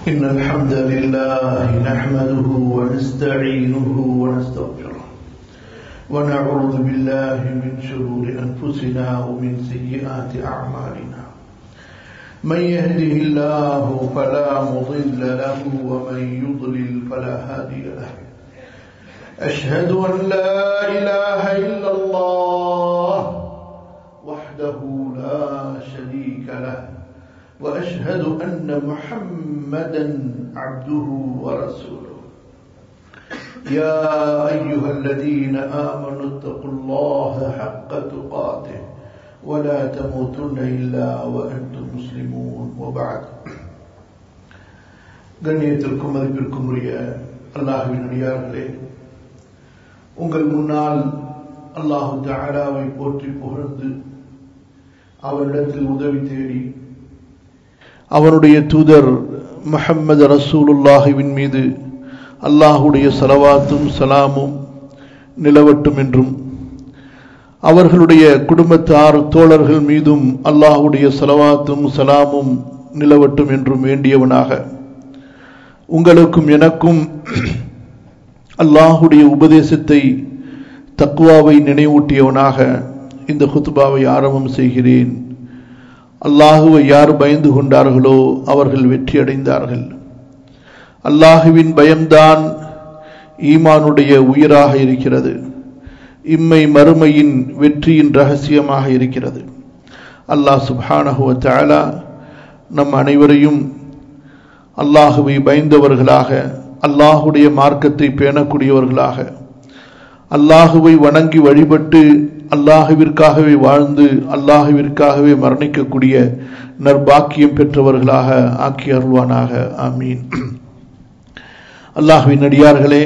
إن الحمد لله نحمده ونستعينه ونستغفره ونعوذ بالله من شرور أنفسنا ومن سيئات أعمالنا من يهده الله فلا مضل له ومن يضلل فلا هادي له أشهد أن لا إله إلا الله وحده لا شريك له وأشهد أن محمدا عبده ورسوله يا أيها الذين آمنوا اتقوا الله حق تقاته ولا تموتن إلا وأنتم مسلمون وبعد கண்ணியத்திற்கும் மதிப்பிற்கும் உரிய அல்லாஹுவின் அடியார்களே உங்கள் முன்னால் அல்லாஹு தாராவை போற்றி புகழ்ந்து அவரிடத்தில் உதவி தேடி அவனுடைய தூதர் முஹம்மது ரசூலுல்லாஹுவின் மீது அல்லாஹுடைய சலவாத்தும் சலாமும் நிலவட்டும் என்றும் அவர்களுடைய குடும்பத்தார் தோழர்கள் மீதும் அல்லாஹுடைய சலவாத்தும் சலாமும் நிலவட்டும் என்றும் வேண்டியவனாக உங்களுக்கும் எனக்கும் அல்லாஹுடைய உபதேசத்தை தக்குவாவை நினைவூட்டியவனாக இந்த குத்துபாவை ஆரம்பம் செய்கிறேன் அல்லாஹுவை யார் பயந்து கொண்டார்களோ அவர்கள் வெற்றி அடைந்தார்கள் அல்லாஹுவின் பயம்தான் ஈமானுடைய உயிராக இருக்கிறது இம்மை மறுமையின் வெற்றியின் ரகசியமாக இருக்கிறது அல்லாஹ் சுபானஹுவ தாலா நம் அனைவரையும் அல்லாஹுவை பயந்தவர்களாக அல்லாஹுடைய மார்க்கத்தை பேணக்கூடியவர்களாக அல்லாஹுவை வணங்கி வழிபட்டு அல்லாஹுவிற்காகவே வாழ்ந்து அல்லாஹுவிற்காகவே மரணிக்கக்கூடிய நற்பாக்கியம் பெற்றவர்களாக ஆக்கி அருள்வானாக ஆமீன் அல்லாஹுவின் அடியார்களே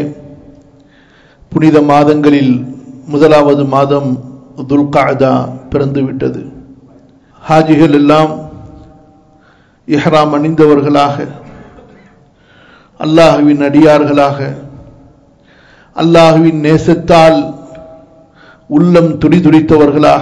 புனித மாதங்களில் முதலாவது மாதம் துல்காதா பிறந்துவிட்டது ஹாஜிகள் எல்லாம் இஹ்ராம் அணிந்தவர்களாக அல்லாஹுவின் அடியார்களாக அல்லாஹுவின் நேசத்தால் உள்ளம் துடிதுடித்தவர்களாக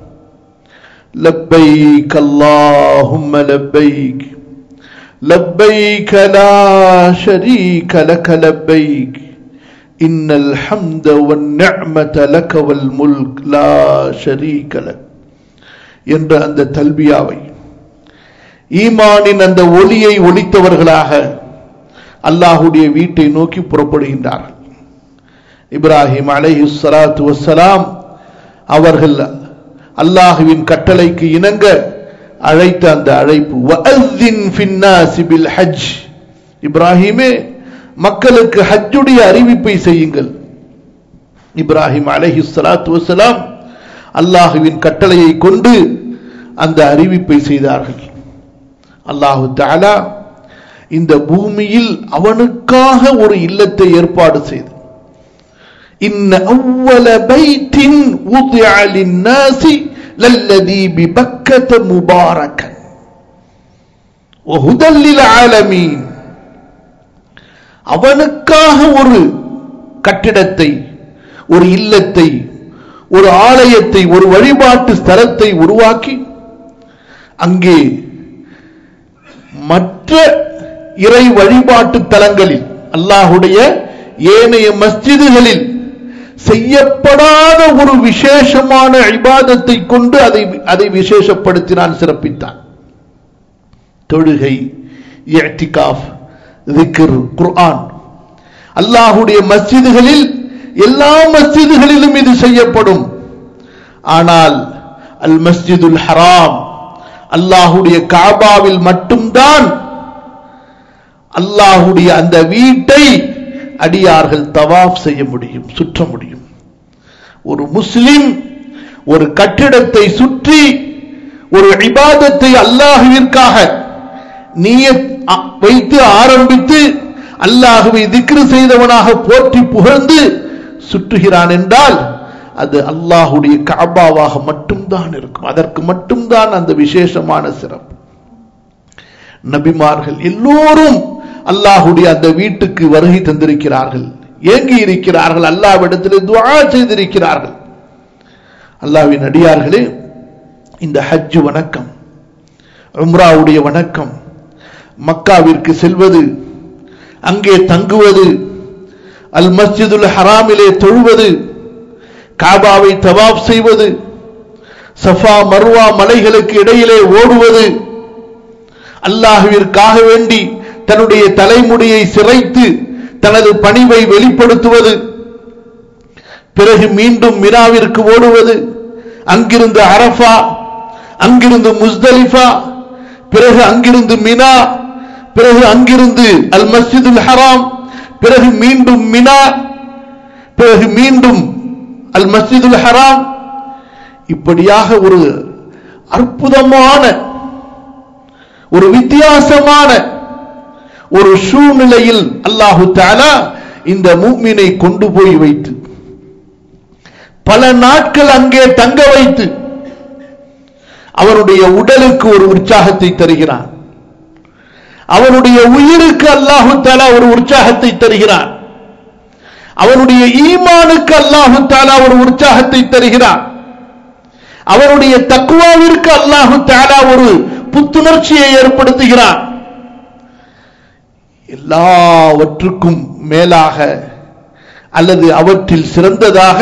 லப்பைக் அல்லாஹும்ம லப்பைக் لبيك لا شريك لك لبيك إن الحمد والنعمة لك والملك لا شريك لك என்ற அந்த தல்பியாவை ஈமானின் அந்த ஒளியை ஒளித்தவர்களாக அல்லாஹுடைய வீட்டை நோக்கி புறப்படுகின்றார்கள் இப்ராஹிம் அலைஹி சலாத்து வசலாம் அவர்கள் அல்லாஹுவின் கட்டளைக்கு இணங்க அழைத்த அந்த அழைப்பு ஹஜ் இப்ராஹிமே மக்களுக்கு ஹஜ்ஜுடைய அறிவிப்பை செய்யுங்கள் இப்ராஹிம் அலஹி சலாத்து வசலாம் அல்லாஹுவின் கட்டளையை கொண்டு அந்த அறிவிப்பை செய்தார்கள் அல்லாஹு தாலா இந்த பூமியில் அவனுக்காக ஒரு இல்லத்தை ஏற்பாடு செய்து إن أول بيت وضع للناس للذي ببكة مباركا وهدى للعالمين அவனுக்காக ஒரு கட்டிடத்தை ஒரு இல்லத்தை ஒரு ஆலயத்தை ஒரு வழிபாட்டு ஸ்தலத்தை உருவாக்கி அங்கே மற்ற இறை வழிபாட்டு தலங்களில் அல்லாஹுடைய ஏனைய மஸ்ஜிதுகளில் செய்யப்படாத ஒரு விசேஷமான இபாதத்தை கொண்டு அதை அதை விசேஷப்படுத்தினான் சிறப்பித்தான் தொழுகை குர்ஆன் அல்லாஹுடைய மஸ்ஜிதுகளில் எல்லா மஸ்ஜிதுகளிலும் இது செய்யப்படும் ஆனால் அல் மஸ்ஜிதுல் ஹராம் அல்லாஹுடைய காபாவில் மட்டும்தான் அல்லாஹுடைய அந்த வீட்டை அடியார்கள் தவாப் செய்ய முடியும் சுற்ற முடியும் ஒரு முஸ்லிம் ஒரு கட்டிடத்தை சுற்றி ஒரு இபாதத்தை அல்லாஹுவிற்காக நீய வைத்து ஆரம்பித்து அல்லாஹுவை திக்ரு செய்தவனாக போற்றி புகழ்ந்து சுற்றுகிறான் என்றால் அது அல்லாஹுடைய காபாவாக மட்டும்தான் இருக்கும் அதற்கு மட்டும்தான் அந்த விசேஷமான சிறப்பு நபிமார்கள் எல்லோரும் அல்லாஹுடைய அந்த வீட்டுக்கு வருகை தந்திருக்கிறார்கள் ஏங்கி இருக்கிறார்கள் அல்லாவிடத்தில் துவா செய்திருக்கிறார்கள் அல்லாவின் அடியார்களே இந்த ஹஜ் வணக்கம் உம்ராவுடைய வணக்கம் மக்காவிற்கு செல்வது அங்கே தங்குவது அல் மஸ்ஜிதுல் ஹராமிலே தொழுவது காபாவை தவாப் செய்வது சஃபா மர்வா மலைகளுக்கு இடையிலே ஓடுவது அல்லாஹுவிற்காக வேண்டி தன்னுடைய தலைமுடியை சிரைத்து தனது பணிவை வெளிப்படுத்துவது பிறகு மீண்டும் மினாவிற்கு ஓடுவது அங்கிருந்து அரஃபா அங்கிருந்து முஸ்தலிஃபா பிறகு அங்கிருந்து மினா பிறகு அங்கிருந்து அல் மஸ்ஜிதுல் ஹராம் பிறகு மீண்டும் மினா பிறகு மீண்டும் அல் மஸ்ஜிதுல் ஹராம் இப்படியாக ஒரு அற்புதமான ஒரு வித்தியாசமான ஒரு சூழ்நிலையில் அல்லாஹு தாலா இந்த மூமினை கொண்டு போய் வைத்து பல நாட்கள் அங்கே தங்க வைத்து அவனுடைய உடலுக்கு ஒரு உற்சாகத்தை தருகிறான் அவனுடைய உயிருக்கு அல்லாஹு தாலா ஒரு உற்சாகத்தை தருகிறான் அவனுடைய ஈமானுக்கு அல்லாஹு தாலா ஒரு உற்சாகத்தை தருகிறான் அவனுடைய தக்குவாவிற்கு அல்லாஹு தாலா ஒரு புத்துணர்ச்சியை ஏற்படுத்துகிறான் எல்லாவற்றுக்கும் மேலாக அல்லது அவற்றில் சிறந்ததாக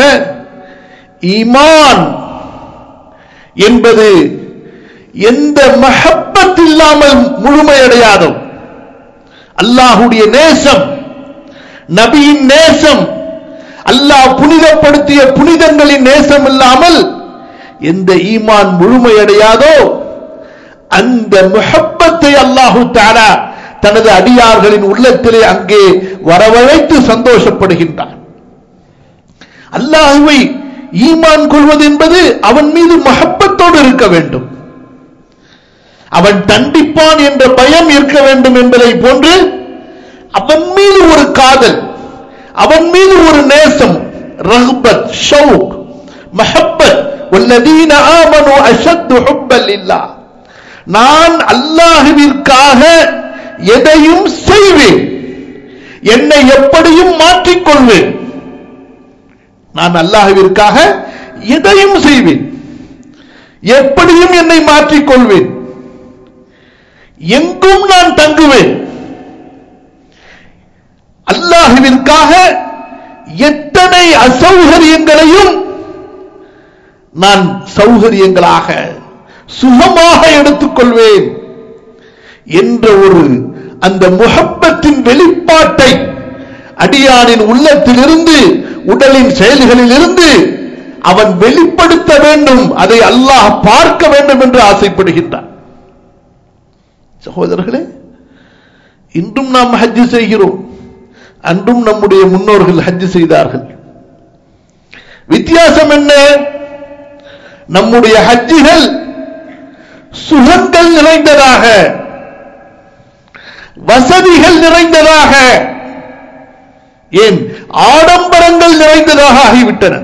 ஈமான் என்பது எந்த மஹப்பத் இல்லாமல் முழுமையடையாதோ அல்லாஹுடைய நேசம் நபியின் நேசம் அல்லாஹ் புனிதப்படுத்திய புனிதங்களின் நேசம் இல்லாமல் எந்த ஈமான் முழுமையடையாதோ அந்த முஹப்பத்தை அல்லாஹு தாலா தனது அடியார்களின் உள்ளத்திலே அங்கே வரவழைத்து சந்தோஷப்படுகின்றான் அல்லாஹுவை ஈமான் கொள்வது என்பது அவன் மீது மஹப்பத்தோடு இருக்க வேண்டும் அவன் தண்டிப்பான் என்ற பயம் இருக்க வேண்டும் என்பதை போன்று அவன் மீது ஒரு காதல் அவன் மீது ஒரு நேசம் ரஹ்பத் ஷவுக் மஹப்பத் والذين آمنوا أشد حبا لله நான் அல்லாஹுவிற்காக எதையும் செய்வேன் என்னை எப்படியும் மாற்றிக்கொள்வேன் நான் அல்லாஹுவிற்காக எதையும் செய்வேன் எப்படியும் என்னை மாற்றிக்கொள்வேன் எங்கும் நான் தங்குவேன் அல்லாஹுவிற்காக எத்தனை அசௌகரியங்களையும் நான் சௌகரியங்களாக சுகமாக எடுத்துக்கொள்வேன் என்ற ஒரு அந்த முகப்பத்தின் வெளிப்பாட்டை அடியானின் உள்ளத்திலிருந்து உடலின் செயல்களில் இருந்து அவன் வெளிப்படுத்த வேண்டும் அதை அல்லாஹ் பார்க்க வேண்டும் என்று ஆசைப்படுகின்றான் சகோதரர்களே இன்றும் நாம் ஹஜ்ஜு செய்கிறோம் அன்றும் நம்முடைய முன்னோர்கள் ஹஜ்ஜு செய்தார்கள் வித்தியாசம் என்ன நம்முடைய ஹஜ்ஜுகள் சுகங்கள் நிறைந்ததாக வசதிகள் நிறைந்ததாக ஏன் ஆடம்பரங்கள் நிறைந்ததாக ஆகிவிட்டன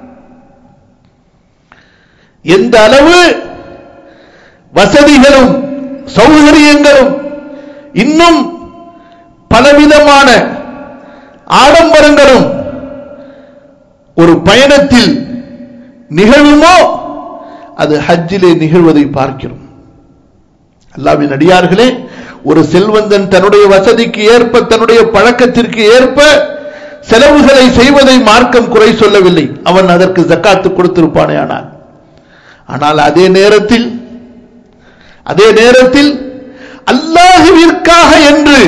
எந்த அளவு வசதிகளும் சௌகரியங்களும் இன்னும் பலவிதமான ஆடம்பரங்களும் ஒரு பயணத்தில் நிகழுமோ அது ஹஜ்ஜிலே நிகழ்வதை பார்க்கிறோம் அல்லாவின் அடியார்களே ஒரு செல்வந்தன் தன்னுடைய வசதிக்கு ஏற்ப தன்னுடைய பழக்கத்திற்கு ஏற்ப செலவுகளை செய்வதை மார்க்கம் குறை சொல்லவில்லை அவன் அதற்கு ஜக்காத்து கொடுத்திருப்பானே ஆனால் ஆனால் அதே நேரத்தில் அதே நேரத்தில் அல்லாஹுவிற்காக என்று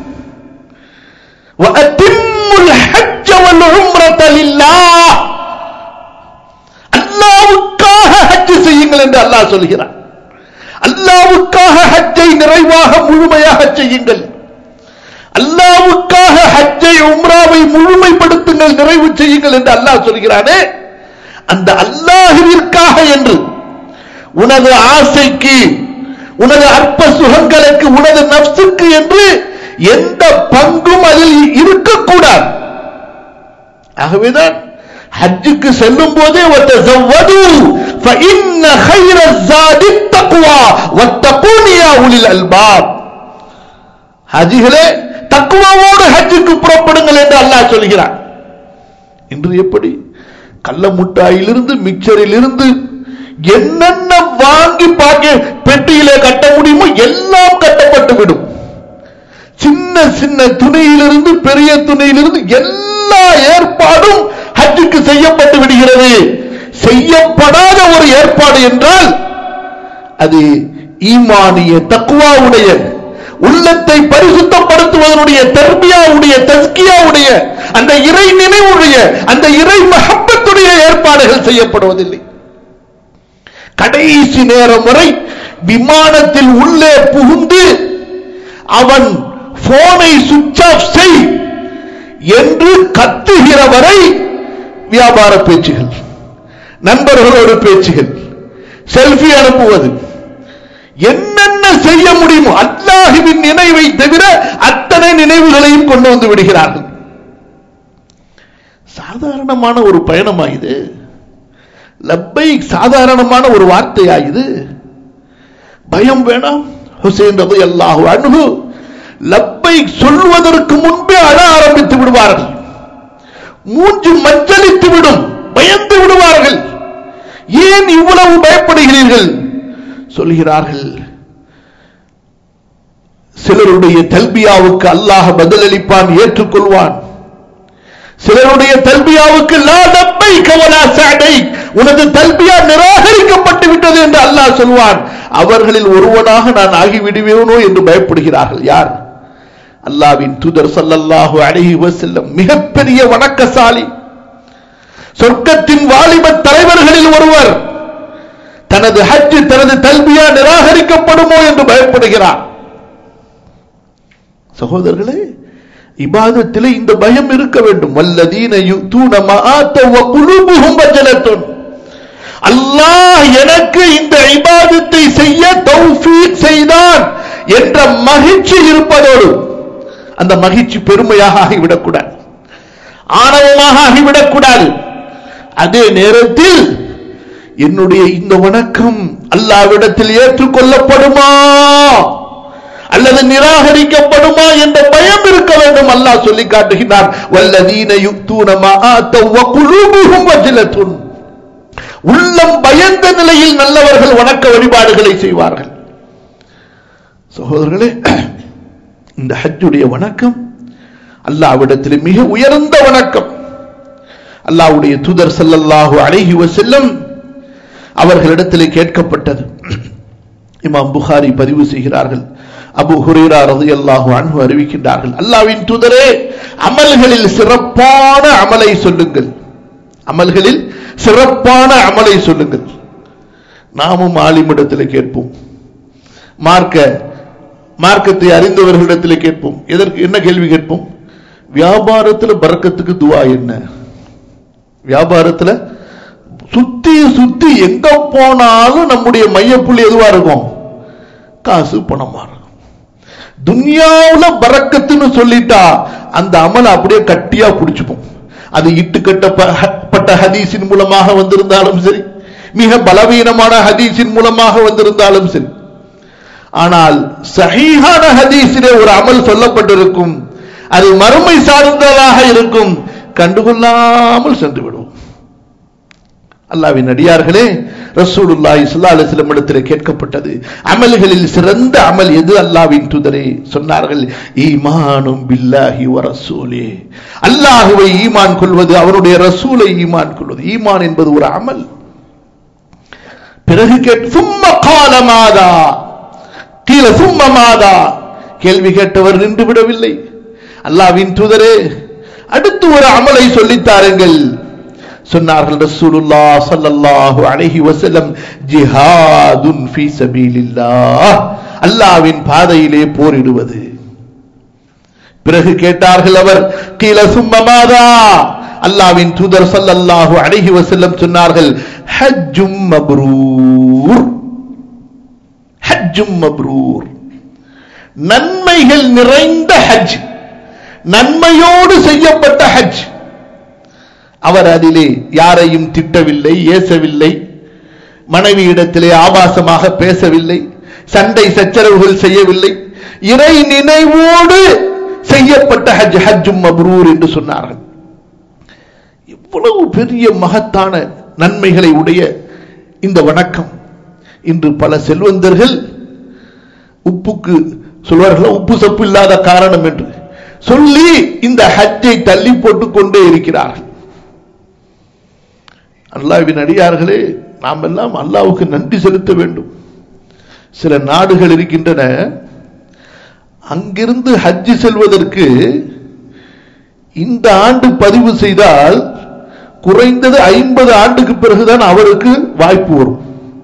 அல்லாவுக்காக ஹஜ் செய்யுங்கள் என்று அல்லாஹ் சொல்கிறான் அல்லாவுக்காக ஹஜ்ஜை நிறைவாக முழுமையாக செய்யுங்கள் அல்லாவுக்காக ஹஜ்ஜை உம்ராவை முழுமைப்படுத்துங்கள் நிறைவு செய்யுங்கள் என்று அல்லாஹ் சொல்கிறானே அந்த அல்லாஹுவிற்காக என்று உனது ஆசைக்கு உனது அற்ப சுகங்களுக்கு உனது நப்சுக்கு என்று எந்த பங்கும் அதில் இருக்கக்கூடாது ஆகவேதான் ஹஜ்ஜுக்கு செல்லும் போதே ஹஜிகளே தக்குவாவோடு ஹஜ்ஜுக்கு புறப்படுங்கள் என்று அல்லாஹ் சொல்கிறான் இன்று எப்படி கள்ள முட்டாயிலிருந்து மிக்சரில் இருந்து என்னென்ன வாங்கி பாக்க பெட்டியிலே கட்ட முடியுமோ எல்லாம் கட்டப்பட்டு விடும் சின்ன சின்ன துணியிலிருந்து பெரிய துணியிலிருந்து எல்லா ஏற்பாடும் ஹஜ்ஜுக்கு செய்யப்பட்டு விடுகிறது செய்யப்படாத ஒரு ஏற்பாடு என்றால் அது ஈமானிய தக்குவாவுடைய உள்ளத்தை பரிசுத்தப்படுத்துவதனுடைய தர்பியாவுடைய தஸ்கியாவுடைய அந்த இறை நினைவுடைய அந்த இறை மகப்பத்துடைய ஏற்பாடுகள் செய்யப்படுவதில்லை கடைசி நேரம் வரை விமானத்தில் உள்ளே புகுந்து அவன் போனை சுவிட்ச் ஆஃப் செய் என்று கத்துகிற வரை வியாபார பேச்சுகள் நண்பர்களோடு பேச்சுகள் செல்ஃபி அனுப்புவது என்னென்ன செய்ய முடியுமோ அல்லாஹுவின் நினைவை தவிர அத்தனை நினைவுகளையும் கொண்டு வந்து விடுகிறார்கள் சாதாரணமான ஒரு பயணமா இது லப்பை சாதாரணமான ஒரு வார்த்தையா இது பயம் வேணாம் ஹுசேன் ரது அல்லாஹு அணுகு லப்பை சொல்வதற்கு முன்பே அழ ஆரம்பித்து விடுவார்கள் மூன்று மஞ்சளித்து விடும் பயந்து விடுவார்கள் ஏன் இவ்வளவு பயப்படுகிறீர்கள் சொல்கிறார்கள் சிலருடைய தல்பியாவுக்கு அல்லாஹ் பதிலளிப்பான் ஏற்றுக்கொள்வான் சிலருடைய தல்பியாவுக்கு லா லப்பை கவலா சாடை உனது தல்பியா நிராகரிக்கப்பட்டு விட்டது என்று அல்லாஹ் சொல்வான் அவர்களில் ஒருவனாக நான் ஆகிவிடுவேனோ என்று பயப்படுகிறார்கள் யார் அல்லாவின் தூதர் சல்லல்லாஹு அலைஹி வஸல்லம் மிகப்பெரிய வணக்கசாலி சொர்க்கத்தின் வாலிப தலைவர்களில் ஒருவர் தனது ஹஜ் தனது தல்பியா நிராகரிக்கப்படுமோ என்று பயப்படுகிறார் சகோதரர்களே இபாதத்திலே இந்த பயம் இருக்க வேண்டும் வல்லதீன யுத்தூன மஆத்த வ குலூபுஹும் வஜலத்துன் அல்லாஹ் எனக்கு இந்த இபாதத்தை செய்ய தௌஃபீக் செய்தான் என்ற மகிழ்ச்சி இருப்பதோடு அந்த மகிழ்ச்சி பெருமையாக ஆகிவிடக்கூடாது ஆணவமாக ஆகிவிடக்கூடாது அதே நேரத்தில் என்னுடைய இந்த வணக்கம் அல்லாவிடத்தில் ஏற்றுக்கொள்ளப்படுமா அல்லது நிராகரிக்கப்படுமா என்ற பயம் இருக்க வேண்டும் அல்லாஹ் சொல்லி காட்டுகிறார் வல்லதீன யுக்தூன மஆத்தவ் வ குலூபுஹும் வஜிலத்துன் உள்ளம் பயந்த நிலையில் நல்லவர்கள் வணக்க வழிபாடுகளை செய்வார்கள் சகோதரர்களே இந்த ஹஜ்ஜுடைய வணக்கம் அல்லாவிடத்தில் மிக உயர்ந்த வணக்கம் அல்லாவுடைய தூதர் ஸல்லல்லாஹு அலைஹி வஸல்லம் அவர்களிடத்தில் கேட்கப்பட்டது இமாம் புகாரி பதிவு செய்கிறார்கள் அபு ஹுரேரா ரலியல்லாஹு அன்ஹு அறிவிக்கின்றார்கள் அல்லாஹ்வின் தூதரே அமல்களில் சிறப்பான அமலை சொல்லுங்கள் அமல்களில் சிறப்பான அமலை சொல்லுங்கள் நாமும் ஆலிமிடத்தில் கேட்போம் மார்க்க மார்க்கத்தை அறிந்தவர்களிடத்தில் கேட்போம் எதற்கு என்ன கேள்வி கேட்போம் வியாபாரத்தில் பறக்கத்துக்கு துவா என்ன வியாபாரத்தில் சுத்தி சுத்தி எங்க போனாலும் நம்முடைய மையப்புள்ளி எதுவா இருக்கும் காசு பணமா இருக்கும் துன்யாவுல பறக்கத்துன்னு சொல்லிட்டா அந்த அமலை அப்படியே கட்டியா பிடிச்சுப்போம் அது இட்டு கட்டப்பட்ட ஹதீஸின் மூலமாக வந்திருந்தாலும் சரி மிக பலவீனமான ஹதீஸின் மூலமாக வந்திருந்தாலும் சரி ஆனால் சஹீஹான ஹதீஸிலே ஒரு அமல் சொல்லப்பட்டிருக்கும் அது மறுமை சார்ந்ததாக இருக்கும் கண்டுகொள்ளாமல் சென்று விடுவோம் அல்லாவின் அடியார்களே ரசூலுல்லாஹி ஸல்லல்லாஹு அலைஹி வஸல்லம் இடத்தில் கேட்கப்பட்டது அமல்களில் சிறந்த அமல் எது அல்லாஹ்வின் தூதரே சொன்னார்கள் ஈமானும் பில்லாஹி வ ரசூலே அல்லாஹ்வை ஈமான் கொள்வது அவருடைய ரசூலை ஈமான் கொள்வது ஈமான் என்பது ஒரு அமல் பிறகு கேட் சும்ம கால மாதா கீழ சும்ம மாதா கேள்வி கேட்டவர் நின்று விடவில்லை அல்லாஹ்வின் தூதரே அடுத்து ஒரு அமலை சொல்லித்தாருங்கள் சொன்னார்கள் ரசூலுல்லா ஸல்லல்லாஹு அலைஹி வஸல்லம் ஜிஹாதுன் ஃபீ சபீலில்லாஹ் அல்லாஹ்வின் பாதையிலே போரிடுவது பிறகு கேட்டார்கள் அவர் கீழ சும்மமாதா அல்லாஹ்வின் தூதர் ஸல்லல்லாஹு அலைஹி வஸல்லம் சொன்னார்கள் ஹஜ்ஜும் மப்ரூர் ஹஜ்ஜும் மப்ரூர் நன்மைகள் நிறைந்த ஹஜ் நன்மையோடு செய்யப்பட்ட ஹஜ் அவர் அதிலே யாரையும் திட்டவில்லை ஏசவில்லை மனைவியிடத்திலே ஆபாசமாக பேசவில்லை சண்டை சச்சரவுகள் செய்யவில்லை இறை நினைவோடு செய்யப்பட்ட ஹஜ் ஹஜ்ஜும் மப்ரூர் என்று சொன்னார்கள் இவ்வளவு பெரிய மகத்தான நன்மைகளை உடைய இந்த வணக்கம் இன்று பல செல்வந்தர்கள் உப்புக்கு சொல்வார்கள் உப்பு சப்பு இல்லாத காரணம் என்று சொல்லி இந்த ஹஜ்ஜை தள்ளி போட்டுக் கொண்டே இருக்கிறார்கள் அல்லாவின் அடியார்களே நாம் எல்லாம் அல்லாவுக்கு நன்றி செலுத்த வேண்டும் சில நாடுகள் இருக்கின்றன அங்கிருந்து ஹஜ்ஜி செல்வதற்கு இந்த ஆண்டு பதிவு செய்தால் குறைந்தது ஐம்பது ஆண்டுக்கு பிறகுதான் அவருக்கு வாய்ப்பு வரும்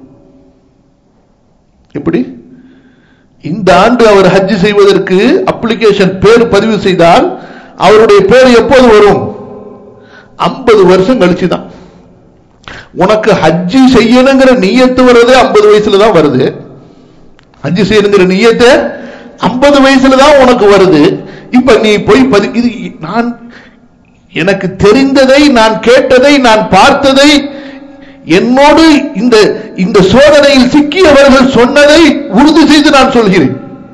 எப்படி இந்த ஆண்டு அவர் ஹஜ்ஜி செய்வதற்கு அப்ளிகேஷன் பேர் பதிவு செய்தால் அவருடைய பேர் எப்போது வரும் ஐம்பது வருஷம் கழிச்சு தான் உனக்கு ஹஜ்ஜி செய்யணுங்கிற நீயத்து வர்றது ஐம்பது வயசுல தான் வருது ஹஜ்ஜி செய்யணுங்கிற நீயத்தை ஐம்பது வயசுல தான் உனக்கு வருது இப்ப நீ போய் பதி இது நான் எனக்கு தெரிந்ததை நான் கேட்டதை நான் பார்த்ததை என்னோடு இந்த இந்த சோதனையில் சிக்கியவர்கள் சொன்னதை உறுதி செய்து நான் சொல்கிறேன்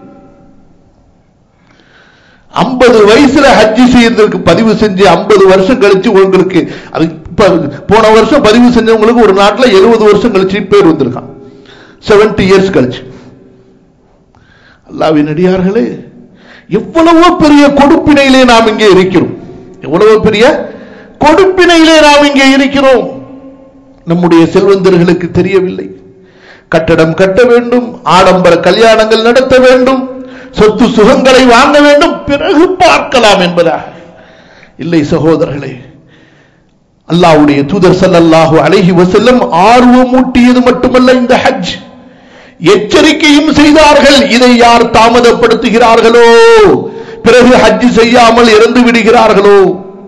ஐம்பது வயசுல ஹஜ்ஜி செய்யறதுக்கு பதிவு செஞ்சு ஐம்பது வருஷம் கழிச்சு உங்களுக்கு அது இப்ப போன வருஷம் பதிவு செஞ்சவங்களுக்கு ஒரு நாட்டில் எழுபது வருஷம் கழிச்சு பேர் வந்திருக்கான் செவன்டி இயர்ஸ் கழிச்சு அல்லாவின் அடியார்களே எவ்வளவோ பெரிய கொடுப்பினையிலே நாம் இங்கே இருக்கிறோம் எவ்வளவோ பெரிய கொடுப்பினையிலே நாம் இங்கே இருக்கிறோம் நம்முடைய செல்வந்தர்களுக்கு தெரியவில்லை கட்டடம் கட்ட வேண்டும் ஆடம்பர கல்யாணங்கள் நடத்த வேண்டும் சொத்து சுகங்களை வாங்க வேண்டும் பிறகு பார்க்கலாம் என்பதா இல்லை சகோதரர்களே அல்லாவுடைய தூதர் சல்லல்லாஹு அலைஹி வஸல்லம் ஆர்வம் ஊட்டியது மட்டுமல்ல இந்த ஹஜ் எச்சரிக்கையும் செய்தார்கள் இதை யார் தாமதப்படுத்துகிறார்களோ பிறகு ஹஜ் செய்யாமல் இறந்து விடுகிறார்களோ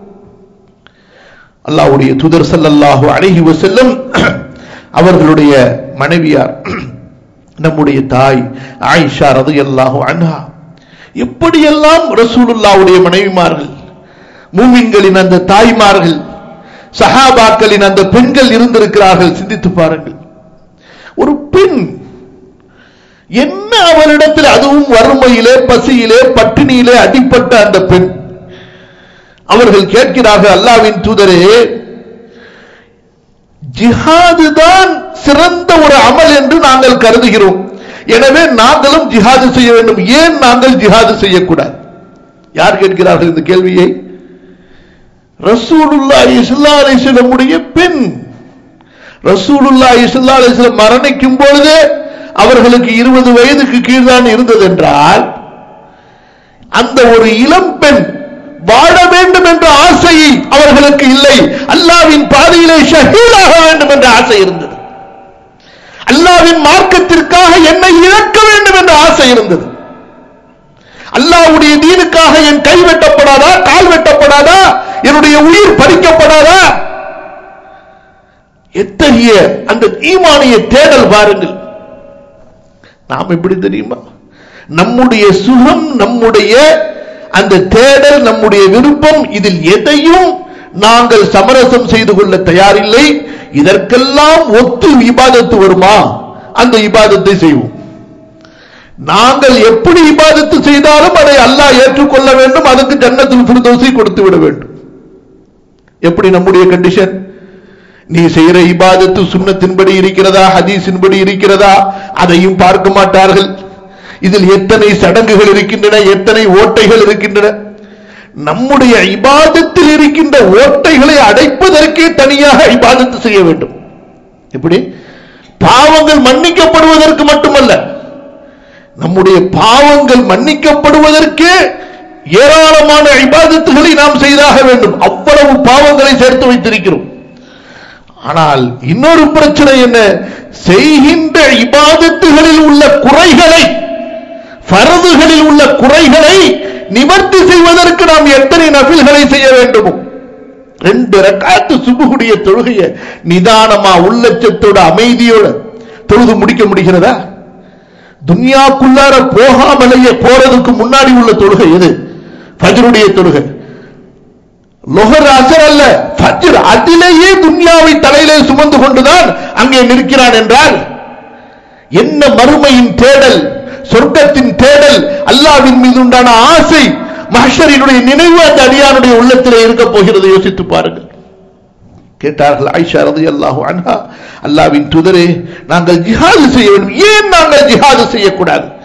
அல்லாவுடைய தூதர் சல்லல்லாஹு அலைஹி வஸல்லம் அவர்களுடைய மனைவியார் நம்முடைய தாய் ஆயிஷா ரதியல்லாஹு அன்ஹா எப்படியெல்லாம் ரசூலுல்லாவுடைய மனைவிமார்கள் மூமின்களின் அந்த தாய்மார்கள் சஹாபாக்களின் அந்த பெண்கள் இருந்திருக்கிறார்கள் சிந்தித்து பாருங்கள் ஒரு பெண் என்ன அவரிடத்தில் அதுவும் வறுமையிலே பசியிலே பட்டினியிலே அடிப்பட்ட அந்த பெண் அவர்கள் கேட்கிறார்கள் அல்லாவின் தூதரே ஜிஹாது தான் சிறந்த ஒரு அமல் என்று நாங்கள் கருதுகிறோம் எனவே நாங்களும் ஜிஹாது செய்ய வேண்டும் ஏன் நாங்கள் ஜிஹாது செய்யக்கூடாது யார் கேட்கிறார்கள் இந்த கேள்வியை ரசூலுல்லாஹி ஸல்லல்லாஹு அலைஹி வஸல்லமுடைய பெண் ரசூலுல்லாஹி ஸல்லல்லாஹு அலைஹி வஸல்லம் மரணிக்கும் பொழுது அவர்களுக்கு இருபது வயதுக்கு கீழ்தான் இருந்தது என்றால் அந்த ஒரு இளம் பெண் வாழ வேண்டும் என்ற ஆசை அவர்களுக்கு இல்லை அல்லாவின் பாதையிலே ஷஹீதாக வேண்டும் என்ற ஆசை இருந்தது அல்லாவின் மார்க்கத்திற்காக என்னை இழக்க வேண்டும் என்ற ஆசை இருந்தது அல்லாவுடைய தீனுக்காக என் கை வெட்டப்படாதா கால் வெட்டப்படாதா என்னுடைய உயிர் பறிக்கப்படாதா எத்தகைய அந்த ஈமானிய தேடல் பாருங்கள் நாம் எப்படி தெரியுமா நம்முடைய சுகம் நம்முடைய அந்த தேடல் நம்முடைய விருப்பம் இதில் எதையும் நாங்கள் சமரசம் செய்து கொள்ள தயாரில்லை இதற்கெல்லாம் ஒத்து இபாதத்து வருமா அந்த இபாதத்தை செய்வோம் நாங்கள் எப்படி இபாதத்து செய்தாலும் அதை அல்லாஹ் ஏற்றுக்கொள்ள வேண்டும் அதுக்கு ஜன்னத்தில் ஃபிர்தௌஸை கொடுத்து விட வேண்டும் எப்படி நம்முடைய கண்டிஷன் நீ செய்கிற இபாதத்து சுண்ணத்தின்படி இருக்கிறதா ஹதீஸின்படி இருக்கிறதா அதையும் பார்க்க மாட்டார்கள் இதில் எத்தனை சடங்குகள் இருக்கின்றன எத்தனை ஓட்டைகள் இருக்கின்றன நம்முடைய இபாதத்தில் இருக்கின்ற ஓட்டைகளை அடைப்பதற்கே தனியாக இபாதத்து செய்ய வேண்டும் எப்படி பாவங்கள் மன்னிக்கப்படுவதற்கு மட்டுமல்ல நம்முடைய பாவங்கள் மன்னிக்கப்படுவதற்கே ஏராளமான இபாதத்துகளை நாம் செய்தாக வேண்டும் அவ்வளவு பாவங்களை சேர்த்து வைத்திருக்கிறோம் ஆனால் இன்னொரு பிரச்சனை என்ன செய்கின்ற இபாதத்துகளில் உள்ள குறைகளை பரதுகளில் உள்ள குறைகளை நிவர்த்தி செய்வதற்கு நாம் எத்தனை நபில்களை செய்ய வேண்டுமோ ரெண்டு ரக்காத்து சுபுகுடைய தொழுகைய நிதானமா உள்ளச்சத்தோட அமைதியோட தொழுது முடிக்க முடிகிறதா துன்யாக்குள்ளார போகாமலேயே போறதுக்கு முன்னாடி உள்ள தொழுகை எது ஃபஜ்ருடைய தொழுகை லொஹர் அசர் அல்ல ஃபஜ்ர் அதிலேயே துன்யாவை தலையிலே சுமந்து கொண்டுதான் அங்கே நிற்கிறான் என்றால் என்ன மறுமையின் தேடல் சொர்க்கத்தின் தேடல் அல்லாவின் மீது உண்டான ஆசை மஹஷரினுடைய நினைவு அந்த அடியானுடைய உள்ளத்திலே இருக்க போகிறது யோசித்து பாருங்கள் கேட்டார்கள் ஆயிஷா ரதி அல்லாஹு அன்ஹா அல்லாவின் துதரே நாங்கள் ஜிஹாது செய்ய வேண்டும் ஏன் நாங்கள் ஜிஹாது செய்யக்கூடாது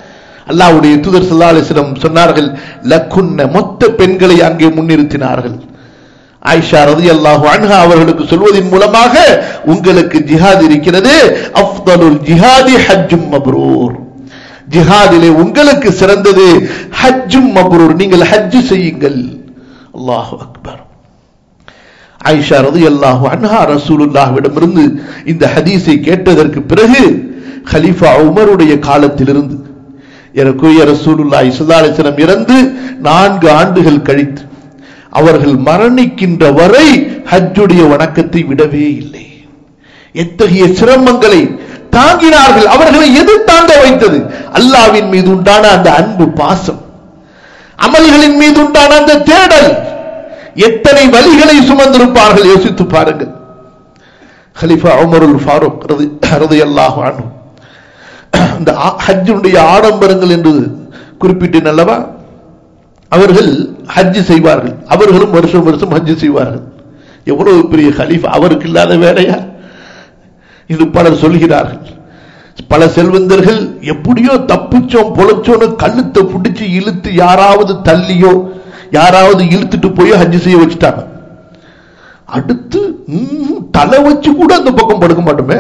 அல்லாஹ்வுடைய தூதர் ஸல்லல்லாஹு அலைஹி வஸல்லம் சொன்னார்கள் லக்குன்ன மொத்த பெண்களை அங்கே முன்னிறுத்தினார்கள் ஆயிஷா ரலியல்லாஹு அன்ஹா அவர்களுக்கு சொல்வதன் மூலமாக உங்களுக்கு ஜிஹாத் இருக்கிறது அஃதலுல் ஜிஹாதி ஹஜ்ஜும் மப்ரூர் ஜிஹாதிலே உங்களுக்கு சிறந்தது ஹஜ்ஜும் மப்ரூர் நீங்கள் ஹஜ் செய்யுங்கள் அல்லாஹு அக்பர் ஆயிஷா ரலியல்லாஹு அன்ஹா ரசூலுல்லாஹ்விடமிருந்து இந்த ஹதீஸை கேட்டதற்கு பிறகு ஹலீஃபா உமருடைய காலத்திலிருந்து எனக்குரிய ரசூலுல்லாஹி ஸல்லல்லாஹு அலைஹி வஸல்லம் இறந்து நான்கு ஆண்டுகள் கழித்து அவர்கள் மரணிக்கின்ற வரை ஹஜ்ஜுடைய வணக்கத்தை விடவே இல்லை எத்தகைய சிரமங்களை தாங்கினார்கள் அவர்களை எது தாங்க வைத்தது அல்லாவின் மீது உண்டான அந்த அன்பு பாசம் அமல்களின் மீது உண்டான அந்த தேடல் எத்தனை வழிகளை சுமந்திருப்பார்கள் யோசித்து பாருங்கள் ஹலிஃபா உமருல் ஃபாரூக் ரதியல்லாஹு அன்ஹு இந்த ஆ- ஹஜ்ஜுடைய ஆடம்பரங்கள் என்று குறிப்பிட்டேன் அல்லவா அவர்கள் ஹஜ் செய்வார்கள் அவர்களும் வருஷம் வருஷம் ஹஜ் செய்வார்கள் எவ்வளவு பெரிய ஹலீஃபா அவருக்கு இல்லாத வேலையா இது பலர் சொல்கிறார்கள் பல செல்வந்தர்கள் எப்படியோ தப்பிச்சோம் பொழைச்சோன்னு கழுத்தை பிடிச்சு இழுத்து யாராவது தள்ளியோ யாராவது இழுத்துட்டு போய் ஹஜ் செய்ய வச்சுட்டாங்க அடுத்து ம், தலை வச்சு கூட அந்த பக்கம் படுக்க மாட்டோமே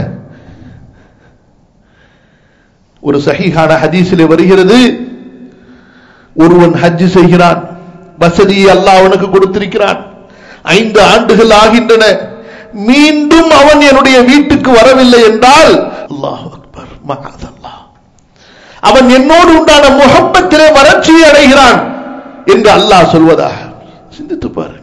ஒரு சஹீஹான ஹதீஸிலே வருகிறது ஒருவன் ஹஜ் செய்கிறான் வசதியை அல்லாஹ் அவனுக்கு கொடுத்திருக்கிறான் ஐந்து ஆண்டுகள் ஆகின்றன மீண்டும் அவன் என்னுடைய வீட்டுக்கு வரவில்லை என்றால் அல்லாஹ் அக்பர் மகாதல்லாஹ் அவன் என்னோடு உண்டான முகப்பத்திலே வறட்சியை அடைகிறான் என்று அல்லாஹ் சொல்வதாக சிந்தித்து பாருங்க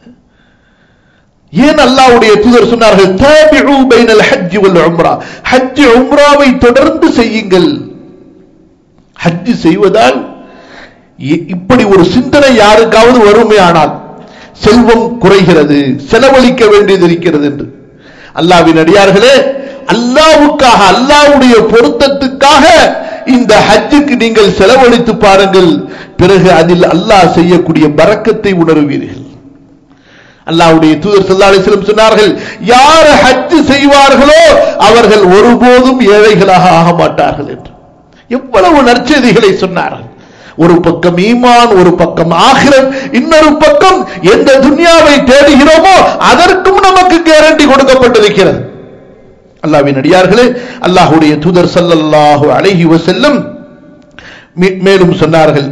ஏன் அல்லாஹ்வுடைய தூதர் சொன்னார்கள் தாபிஉ பைனல் ஹஜ் வல் உம்ரா ஹஜ் உம்ராவை தொடர்ந்து செய்யுங்கள் ஹஜ் செய்வதால் இ- இப்படி ஒரு சிந்தனை யாருக்காவது வருமையானால் செல்வம் குறைகிறது செலவழிக்க வேண்டியது இருக்கிறது என்று அல்லாவின் அடியார்களே அல்லாவுக்காக அல்லாவுடைய பொருத்தத்துக்காக இந்த ஹஜ்ஜுக்கு நீங்கள் செலவழித்து பாருங்கள் பிறகு அதில் அல்லாஹ் செய்யக்கூடிய பரக்கத்தை உணருவீர்கள் அல்லாஹ்வுடைய தூதர் ஸல்லல்லாஹு அலைஹி வஸல்லம் சொன்னார்கள் யார் ஹஜ் செய்வார்களோ அவர்கள் ஒருபோதும் ஏழைகளாக ஆக மாட்டார்கள் என்று எவ்வளவு நற்செய்திகளை சொன்னார்கள் ஒரு பக்கம் ஈமான் ஒரு பக்கம் ஆகிரம் இன்னொரு பக்கம் எந்த துன்யாவை தேடுகிறோமோ அதற்கும் நமக்கு கேரண்டி கொடுக்கப்பட்டிருக்கிறது அல்லாஹ்வின் அடியார்களே அல்லாஹ்வுடைய தூதர் ஸல்லல்லாஹு அலைஹி வஸல்லம் மே- மேலும் சொன்னார்கள்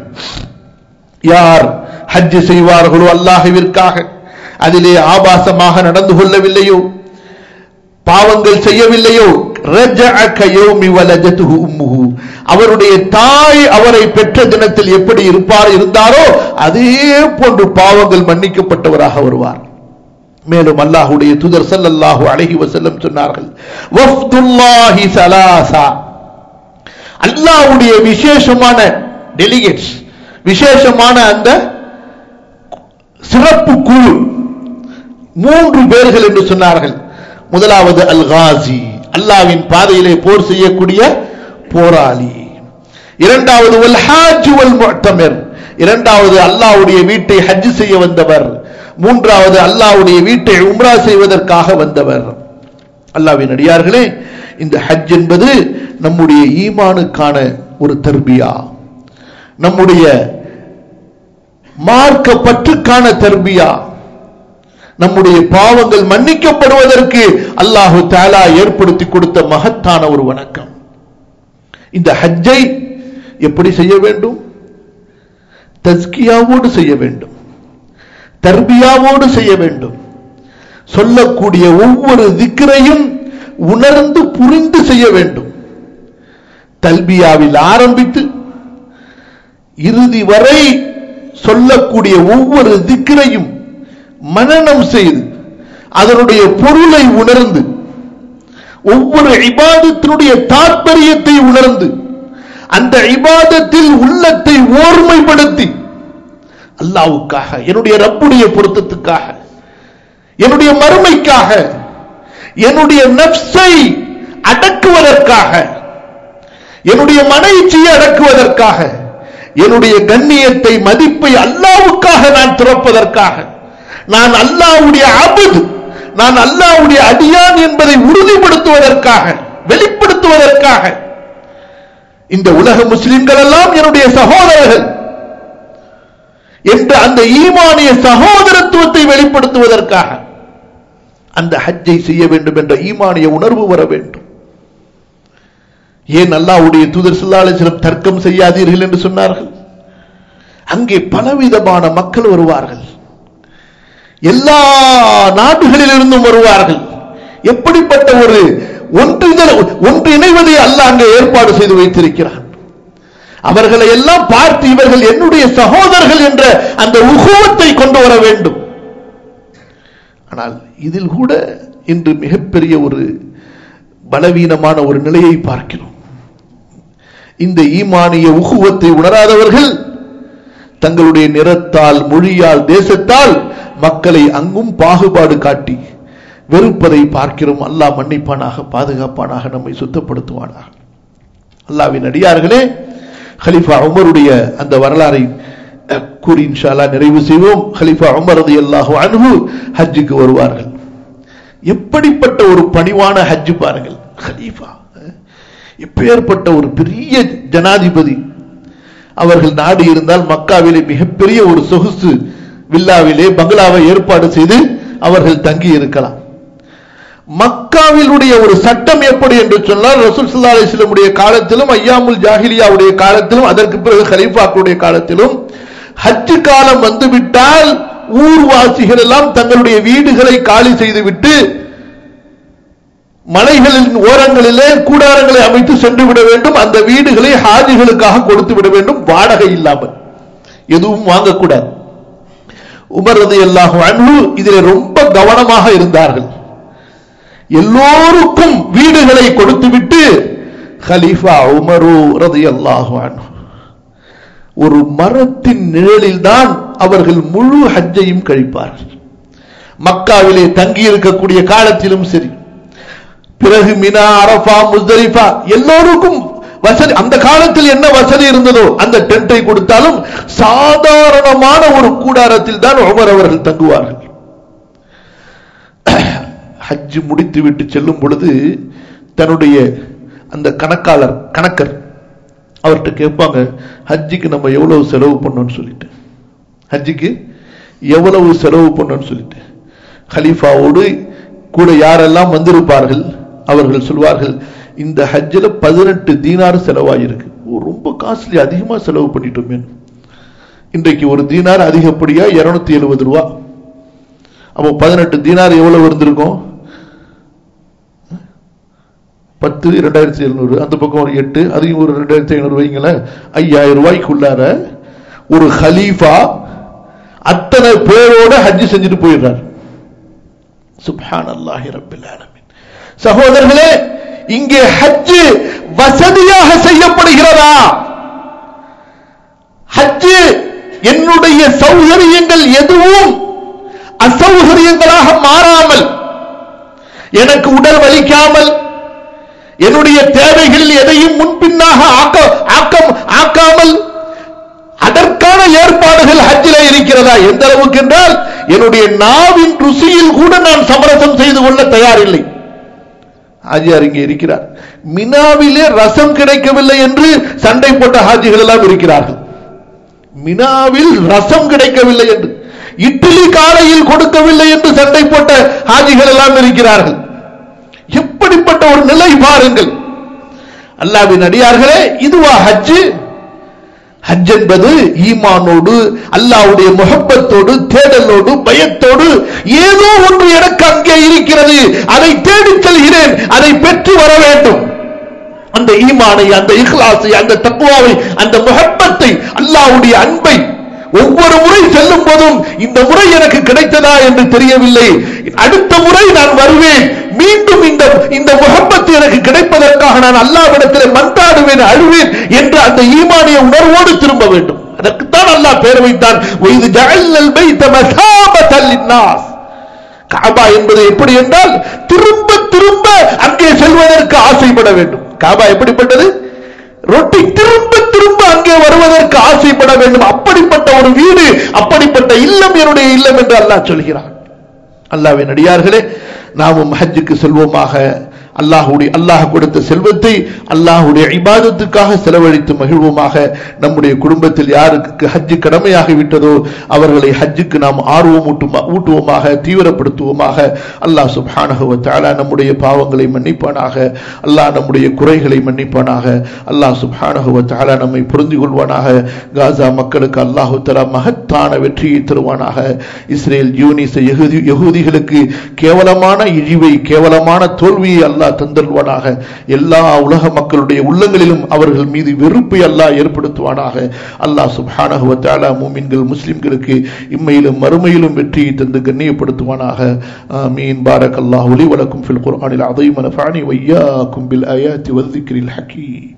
யார் ஹஜ் செய்வார்களோ அல்லாஹ்விற்காக அதிலே ஆபாசமாக நடந்து கொள்ளவில்லையோ பாவங்கள் செய்யவில்லையோ ரஜஅ கயௌமி வலதத்துஹு உம்முஹு அவருடைய தாய் அவரை பெற்ற தினத்தில் எப்படி இருப்பார் இருந்தாரோ அதே போன்று பாவங்கள் மன்னிக்கப்பட்டவராக வருவார் மேலும் அல்லாஹ்வுடைய தூதர் ஸல்லல்லாஹு அலைஹி வஸல்லம் சொன்னார்கள் வஃப்துல்லாஹி ஸலாஸா அல்லாஹ்வுடைய விசேஷமான டெலிகேட்ஸ் விசேஷமான அந்த சிறப்பு குழு மூன்று பேர்கள் என்று சொன்னார்கள் முதலாவது அல் காசி அல்லாவின் பாதையிலே போர் செய்யக்கூடிய போராளி இரண்டாவது வல் ஹாஜ் வல் முஅ்தமிர் இரண்டாவது அல்லாஹ்வுடைய வீட்டை ஹஜ் செய்ய வந்தவர் மூன்றாவது அல்லாஹ்வுடைய வீட்டை உம்ரா செய்வதற்காக வந்தவர் அல்லாஹ்வின் அடியார்களே இந்த ஹஜ் என்பது நம்முடைய ஈமானுக்கான ஒரு தர்பியா நம்முடைய மார்க்க பற்றுக்கான தர்பியா நம்முடைய பாவங்கள் மன்னிக்கப்படுவதற்கு அல்லாஹு தாலா ஏற்படுத்தி கொடுத்த மகத்தான ஒரு வணக்கம் இந்த ஹஜ்ஜை எப்படி செய்ய வேண்டும் தஸ்கியாவோடு செய்ய வேண்டும் தர்பியாவோடு செய்ய வேண்டும் சொல்லக்கூடிய ஒவ்வொரு திக்ரையும் உணர்ந்து புரிந்து செய்ய வேண்டும் தல்பியாவில் ஆரம்பித்து இறுதி வரை சொல்லக்கூடிய ஒவ்வொரு திக்ரையும் மனனம் செய்து அதனுடைய பொருளை உணர்ந்து ஒவ்வொரு இபாதத்தினுடைய தாற்பயத்தை உணர்ந்து அந்த இபாதத்தில் உள்ளத்தை ஓர்மைப்படுத்தி அல்லாவுக்காக என்னுடைய ரப்புடைய பொருத்தத்துக்காக என்னுடைய மறுமைக்காக என்னுடைய நப்சை அடக்குவதற்காக என்னுடைய மன இச்சையை அடக்குவதற்காக என்னுடைய கண்ணியத்தை மதிப்பை அல்லாவுக்காக நான் திறப்பதற்காக நான் அல்லாவுடைய அபுது நான் அல்லாவுடைய அடியான் என்பதை உறுதிப்படுத்துவதற்காக வெளிப்படுத்துவதற்காக இந்த உலக முஸ்லிம்கள் எல்லாம் என்னுடைய சகோதரர்கள் என்ற அந்த ஈமானிய சகோதரத்துவத்தை வெளிப்படுத்துவதற்காக அந்த ஹஜ்ஜை செய்ய வேண்டும் என்ற ஈமானிய உணர்வு வர வேண்டும் ஏன் அல்லாஹ்வுடைய தூதர் ஸல்லல்லாஹு அலைஹி வஸல்லம் தர்க்கம் செய்யாதீர்கள் என்று சொன்னார்கள் அங்கே பலவிதமான மக்கள் வருவார்கள் எல்லா நாடுகளிலிருந்தும் வருவார்கள் எப்படிப்பட்ட ஒரு ஒன்றிதழ் ஒன்று இணைவதை அல்லாஹ் அங்கே ஏற்பாடு செய்து வைத்திருக்கிறான் அவர்களை எல்லாம் பார்த்து இவர்கள் என்னுடைய சகோதரர்கள் என்ற அந்த உகுவத்தை கொண்டு வர வேண்டும் ஆனால் இதில் கூட இன்று மிகப்பெரிய ஒரு பலவீனமான ஒரு நிலையை பார்க்கிறோம் இந்த ஈமானிய உகுவத்தை உணராதவர்கள் தங்களுடைய நிறத்தால் மொழியால் தேசத்தால் மக்களை அங்கும் பாகுபாடு காட்டி வெறுப்பதை பார்க்கிறோம் அல்லாஹ் மன்னிப்பானாக பாதுகாப்பானாக நம்மை சுத்தப்படுத்துவானாக அல்லாவின் அடியார்களே ஹலிஃபா உமருடைய அந்த வரலாறை அஹ், கூறி இன்ஷால்லா நிறைவு செய்வோம் ஹலிஃபா உமர் ரலியல்லாஹு அன்ஹு ஹஜ்ஜுக்கு வருவார்கள் எப்படிப்பட்ட ஒரு பணிவான ஹஜ் பாருங்கள் ஹலீஃபா அஹ், எப்பேற்பட்ட ஒரு பெரிய ஜனாதிபதி அவர்கள் நாடு இருந்தால் மக்காவிலே மிகப்பெரிய ஒரு சொகுசு வில்லாவிலே பங்களாவை ஏற்பாடு செய்து அவர்கள் தங்கி இருக்கலாம் மக்காவிலுடைய ஒரு சட்டம் எப்படி என்று சொன்னால் ரசூல் ஸல்லல்லாஹு அலைஹி வஸல்லமுடைய காலத்திலும் ஐயாமுல் ஜாஹிலியாவுடைய காலத்திலும் அதற்கு பிறகு கலீஃபாக்களுடைய காலத்திலும் ஹஜ் காலம் வந்துவிட்டால் ஊர்வாசிகள் எல்லாம் தங்களுடைய வீடுகளை காலி செய்துவிட்டு மலைகளின் ஓரங்களிலே கூடாரங்களை அமைத்து சென்று விட வேண்டும் அந்த வீடுகளை ஹாஜிகளுக்காக கொடுத்து விட வேண்டும் வாடகை இல்லாமல் எதுவும் வாங்கக்கூடாது உமர் ரலியல்லாஹு அன்ஹு இதில் ரொம்ப கவனமாக இருந்தார்கள் எல்லோருக்கும் வீடுகளை கொடுத்துவிட்டு ஹலீஃபா உமரு ரலியல்லாஹு அன்ஹு ஒரு மரத்தின் நிழலில் தான் அவர்கள் முழு ஹஜ்ஜையும் கழிப்பார்கள் மக்காவிலே தங்கி இருக்கக்கூடிய காலத்திலும் சரி பிறகு மினா அரஃபா முஸ்தலிஃபா எல்லோருக்கும் வசதி அந்த காலத்தில் என்ன வசதி இருந்ததோ அந்த டென்ட்டை கொடுத்தாலும் சாதாரணமான ஒரு கூடாரத்தில் தான் உமர் அவர்கள் தங்குவார்கள் ஹஜ் முடித்து விட்டு செல்லும் பொழுது தன்னுடைய அந்த கணக்காளர் கணக்கர் அவர்கிட்ட கேட்பாங்க ஹஜ்ஜிக்கு நம்ம எவ்வளவு செலவு பண்ணோம்னு சொல்லிட்டு ஹஜ்ஜிக்கு எவ்வளவு செலவு பண்ணோம்னு சொல்லிட்டு ஹலீஃபாவோடு கூட யாரெல்லாம் வந்திருப்பார்கள் அவர்கள் சொல்வார்கள் இந்த ஹஜ்ஜில் பதினெட்டு தீனார் செலவாயிருக்கு ஓ, ரொம்ப காஸ்ட்லி அதிகமா செலவு பண்ணிட்டோமே இன்றைக்கு ஒரு தீனார் அதிகப்படியா இருநூத்தி எழுபது ரூபா அப்போ பதினெட்டு தீனார் எவ்வளவு இருந்திருக்கும் பத்து ரெண்டாயிரத்தி எழுநூறு அந்த பக்கம் ஒரு எட்டு அதையும் ஒரு ரெண்டாயிரத்தி ஐநூறு வைங்களேன் ஐயாயிரம் ரூபாய்க்குள்ளார ஒரு ஹலீஃபா அத்தனை பேரோட ஹஜ் செஞ்சுட்டு போயிடுறார் சுப்ஹான் அல்லாஹி ரப்பில் ஆலமீன் சகோதரர்களே இங்கே ஹஜ் வசதியாக செய்யப்படுகிறதா ஹஜ் என்னுடைய சௌகரியங்கள் எதுவும் அசௌகரியங்களாக மாறாமல் எனக்கு உடல் வலிக்காமல் என்னுடைய தேவைகளில் எதையும் முன்பின்னாக ஆக்க ஆக்கம் ஆக்காமல் அதற்கான ஏற்பாடுகள் ஹஜ்ஜில இருக்கிறதா எந்த அளவுக்கு என்றால் என்னுடைய நாவின் ருசியில் கூட நான் சமரசம் செய்து கொள்ள தயாரில்லை ஹாஜியார் இங்கே இருக்கிறார் மினாவிலே ரசம் கிடைக்கவில்லை என்று சண்டை போட்ட ஹாஜிகள் எல்லாம் இருக்கிறார்கள் மினாவில் ரசம் கிடைக்கவில்லை என்று இட்லி காலையில் கொடுக்கவில்லை என்று சண்டை போட்ட ஹாஜிகள் எல்லாம் இருக்கிறார்கள் எப்படிப்பட்ட ஒரு நிலை பாருங்கள் அல்லாவின் அடியார்களே இதுவா ஹஜ்ஜு ஹஜ் என்பது ஈமானோடு அல்லாவுடைய முகப்பத்தோடு தேடலோடு பயத்தோடு ஏதோ ஒன்று எனக்கு அங்கே இருக்கிறது அதை தேடிச் செல்கிறேன் அதை பெற்று வர வேண்டும் அந்த ஈமானை அந்த இஹ்லாஸை அந்த தக்குவாவை அந்த முகப்பத்தை அல்லாவுடைய அன்பை ஒவ்வொரு முறை செல்லும் போதும் இந்த முறை எனக்கு கிடைத்ததா என்று தெரியவில்லை அடுத்த முறை நான் வருவேன் மீண்டும் இந்த இந்த முகப்பத்து எனக்கு கிடைப்பதற்காக நான் அல்லாவிடத்தில் மன்றாடுவேன் அழுவேன் என்ற அந்த ஈமானிய உணர்வோடு திரும்ப வேண்டும் அதற்குத்தான் அல்லாஹ் பேர் வைத்தான் இது ஜஅல்னல் பைத்த மசாபத்தல் லின்னாஸ் காபா என்பது எப்படி என்றால் திரும்ப திரும்ப அங்கே செல்வதற்கு ஆசைப்பட வேண்டும் காபா எப்படிப்பட்டது ரொட்டி திரும்ப திரும்ப அங்கே வருவதற்கு ஆசைப்பட வேண்டும் அப்படிப்பட்ட ஒரு வீடு அப்படிப்பட்ட இல்லம் என்னுடைய இல்லம் என்று அல்லாஹ் சொல்கிறான் அல்லாவின் அடியார்களே நாமும் ஹஜ்ஜுக்கு செல்வோமாக அல்லாஹுடைய அல்லாஹ் கொடுத்த செல்வத்தை அல்லாஹுடைய இபாதத்துக்காக செலவழித்து மகிழ்வோமாக நம்முடைய குடும்பத்தில் யாருக்கு ஹஜ்ஜு கடமையாகி விட்டதோ அவர்களை ஹஜ்ஜுக்கு நாம் ஆர்வம் ஊட்டுமா ஊட்டுவோமாக தீவிரப்படுத்துவோமாக அல்லாஹ் சுப்ஹானஹு வ தஆலா நம்முடைய பாவங்களை மன்னிப்பானாக அல்லாஹ் நம்முடைய குறைகளை மன்னிப்பானாக அல்லாஹ் சுப்ஹானஹு வ தஆலா நம்மை பொருந்தி கொள்வானாக காசா மக்களுக்கு அல்லாஹு தஆலா மகத்தான வெற்றியை தருவானாக இஸ்ரேல் யூனிஸ் யகுதி யகூதிகளுக்கு கேவலமான இழிவை கேவலமான தோல்வியை அல்லாஹ் தந்தருவானாக எல்லா உலக மக்களுடைய உள்ளங்களிலும் அவர்கள் மீது வெறுப்பை அல்லாஹ் ஏற்படுத்துவானாக அல்லாஹ் சுப்ஹானஹு வ தஆலா மூமின்கள் முஸ்லிம்களுக்கு இம்மையிலும் மறுமையிலும் வெற்றியை தந்து கண்ணியப்படுத்துவானாக ஆமீன் பாரக் அல்லாஹ் ஒலி வலக்கும் ஃபில் குர்ஆனில் அதீம் நஃபஅனி வையாக்கும் பில் ஆயாத்தி வذிக்ரில் ஹக்கீம்